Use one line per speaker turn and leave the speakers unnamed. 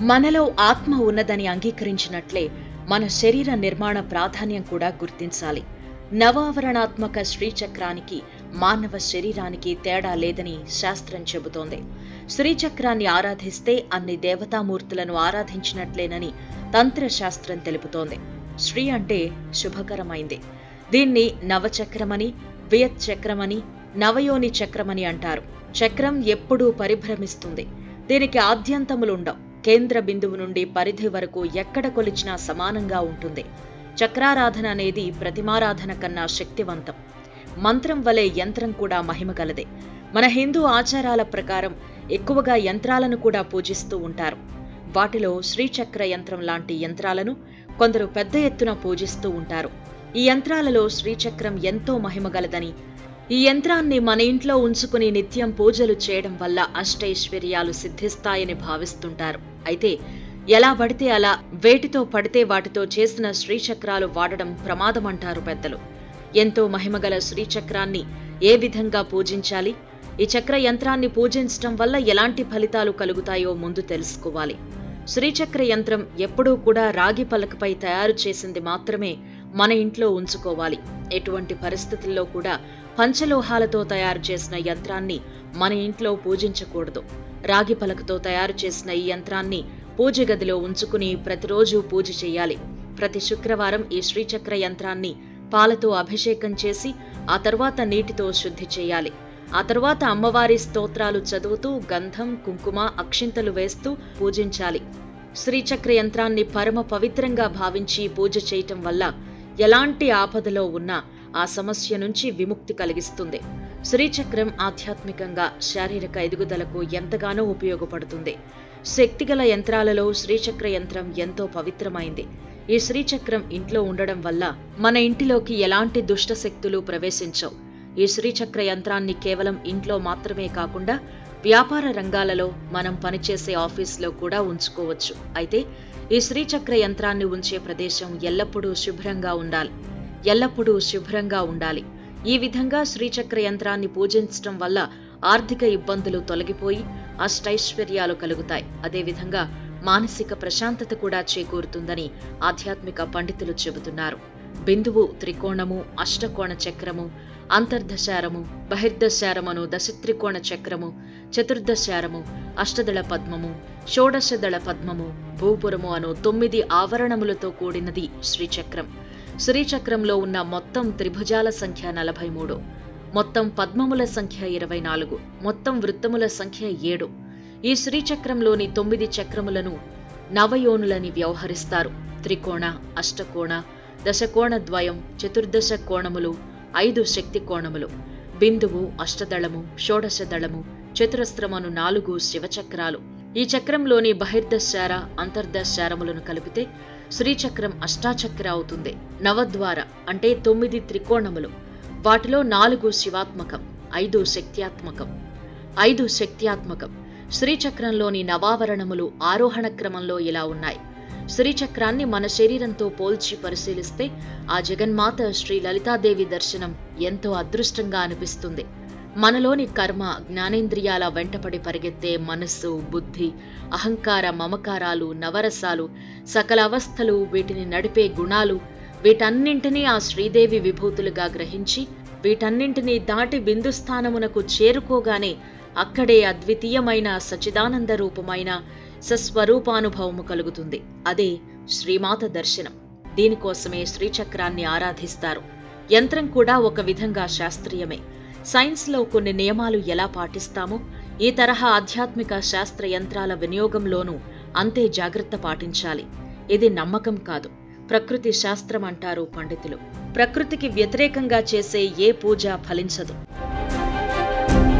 మనలో ఆత్మ ఉన్నదని అంగీకరించినట్లే మన శరీర నిర్మాణ ప్రాధాన్యం కూడా గుర్తించాలి నవావరణాత్మక శ్రీచక్రానికి మానవ శరీరానికి తేడా లేదని శాస్త్రం చెబుతోంది శ్రీచక్రాన్ని ఆరాధిస్తే అన్ని దేవతామూర్తులను ఆరాధించినట్లేనని తంత్రశాస్త్రం తెలుపుతోంది శ్రీ అంటే శుభకరమైంది దీన్ని నవచక్రమని వియత్ చక్రమని నవయోని చక్రమని అంటారు చక్రం ఎప్పుడూ పరిభ్రమిస్తుంది దీనికి ఆద్యంతములుండవు కేంద్ర బిందువు నుండి పరిధి వరకు ఎక్కడ కొలిచినా సమానంగా ఉంటుంది చక్రారాధన అనేది ప్రతిమారాధన కన్నా శక్తివంతం మంత్రం వలె యంత్రం కూడా మహిమగలదే మన హిందూ ఆచారాల ప్రకారం ఎక్కువగా యంత్రాలను కూడా పూజిస్తూ ఉంటారు వాటిలో శ్రీచక్ర యంత్రం లాంటి యంత్రాలను కొందరు పెద్ద ఎత్తున పూజిస్తూ ఉంటారు ఈ యంత్రాలలో శ్రీచక్రం ఎంతో మహిమగలదని ఈ యంత్రాన్ని మన ఇంట్లో ఉంచుకుని నిత్యం పూజలు చేయడం వల్ల అష్టైశ్వర్యాలు సిద్ధిస్తాయని భావిస్తుంటారు అయితే ఎలా పడితే అలా వేటితో పడితే వాటితో చేసిన శ్రీచక్రాలు వాడడం ప్రమాదమంటారు పెద్దలు ఎంతో మహిమగల శ్రీచక్రాన్ని ఏ విధంగా పూజించాలి ఈ చక్ర యంత్రాన్ని పూజించటం వల్ల ఎలాంటి ఫలితాలు కలుగుతాయో ముందు తెలుసుకోవాలి శ్రీచక్ర యంత్రం ఎప్పుడూ కూడా రాగి పలకపై తయారు చేసింది మాత్రమే మన ఇంట్లో ఉంచుకోవాలి ఎటువంటి పరిస్థితుల్లో కూడా పంచలోహాలతో తయారు చేసిన యంత్రాన్ని మన ఇంట్లో పూజించకూడదు రాగి పలకతో తయారు చేసిన ఈ యంత్రాన్ని పూజ గదిలో ఉంచుకుని ప్రతిరోజు పూజ చేయాలి ప్రతి శుక్రవారం ఈ శ్రీచక్ర యంత్రాన్ని పాలతో అభిషేకం చేసి ఆ తర్వాత నీటితో శుద్ధి చేయాలి ఆ తర్వాత అమ్మవారి స్తోత్రాలు చదువుతూ గంధం కుంకుమ అక్షింతలు వేస్తూ పూజించాలి శ్రీచక్ర యంత్రాన్ని పరమ పవిత్రంగా భావించి పూజ చేయటం వల్ల ఎలాంటి ఆపదలో ఉన్నా ఆ సమస్య నుంచి విముక్తి కలిగిస్తుంది శ్రీచక్రం ఆధ్యాత్మికంగా శారీరక ఎదుగుదలకు ఎంతగానో ఉపయోగపడుతుంది శక్తిగల యంత్రాలలో శ్రీచక్ర యంత్రం ఎంతో పవిత్రమైంది ఈ శ్రీచక్రం ఇంట్లో ఉండడం వల్ల మన ఇంటిలోకి ఎలాంటి దుష్ట శక్తులు ప్రవేశించవు ఈ శ్రీచక్ర యంత్రాన్ని కేవలం ఇంట్లో మాత్రమే కాకుండా వ్యాపార రంగాలలో మనం పనిచేసే ఆఫీస్లో కూడా ఉంచుకోవచ్చు అయితే ఈ శ్రీచక్ర యంత్రాన్ని ఉంచే ప్రదేశం ఎల్లప్పుడూ శుభ్రంగా ఉండాలి ఎల్లప్పుడూ శుభ్రంగా ఉండాలి ఈ విధంగా శ్రీచక్ర యంత్రాన్ని పూజించటం వల్ల ఆర్థిక ఇబ్బందులు తొలగిపోయి అష్టైశ్వర్యాలు కలుగుతాయి అదేవిధంగా మానసిక ప్రశాంతత కూడా చేకూరుతుందని ఆధ్యాత్మిక పండితులు చెబుతున్నారు బిందువు త్రికోణము అష్టకోణ చక్రము అంతర్దశారము బహిర్దశారమను దశత్రికోణ చక్రము చతుర్దశారము అష్టదళ పద్మము షోడశదళ పద్మము భూపురము అను తొమ్మిది ఆవరణములతో కూడినది శ్రీచక్రం శ్రీచక్రంలో ఉన్న మొత్తం త్రిభుజాల సంఖ్య నలభై మూడు మొత్తం పద్మముల సంఖ్య ఇరవై నాలుగు మొత్తం వృత్తముల సంఖ్య ఏడు ఈ శ్రీచక్రంలోని తొమ్మిది చక్రములను నవయోనులని వ్యవహరిస్తారు త్రికోణ అష్టకోణ దశకోణ ద్వయం చతుర్దశ కోణములు ఐదు శక్తి కోణములు బిందువు అష్టదళము షోడశదళము చతురస్రమను నాలుగు శివచక్రాలు ఈ చక్రంలోని బహిర్దశార అంతర్దశారములను కలిపితే శ్రీచక్రం అష్టాచక్ర అవుతుంది నవద్వార అంటే తొమ్మిది త్రికోణములు వాటిలో నాలుగు శివాత్మకం ఐదు శక్త్యాత్మకం ఐదు శక్త్యాత్మకం శ్రీచక్రంలోని నవావరణములు ఆరోహణ క్రమంలో ఇలా ఉన్నాయి శ్రీచక్రాన్ని మన శరీరంతో పోల్చి పరిశీలిస్తే ఆ జగన్మాత శ్రీ లలితాదేవి దర్శనం ఎంతో అదృష్టంగా అనిపిస్తుంది మనలోని కర్మ జ్ఞానేంద్రియాల వెంటపడి పరిగెత్తే మనస్సు బుద్ధి అహంకార మమకారాలు నవరసాలు సకల అవస్థలు వీటిని నడిపే గుణాలు వీటన్నింటినీ ఆ శ్రీదేవి విభూతులుగా గ్రహించి వీటన్నింటినీ దాటి బిందుస్థానమునకు చేరుకోగానే అక్కడే అద్వితీయమైన సచిదానంద రూపమైన సస్వరూపానుభవము కలుగుతుంది అదే శ్రీమాత దర్శనం దీనికోసమే శ్రీచక్రాన్ని ఆరాధిస్తారు యంత్రం కూడా ఒక విధంగా శాస్త్రీయమే సైన్స్లో కొన్ని నియమాలు ఎలా పాటిస్తామో ఈ తరహా ఆధ్యాత్మిక శాస్త్ర యంత్రాల వినియోగంలోనూ అంతే జాగ్రత్త పాటించాలి ఇది నమ్మకం కాదు ప్రకృతి శాస్త్రం అంటారు పండితులు ప్రకృతికి వ్యతిరేకంగా చేసే ఏ పూజ ఫలించదు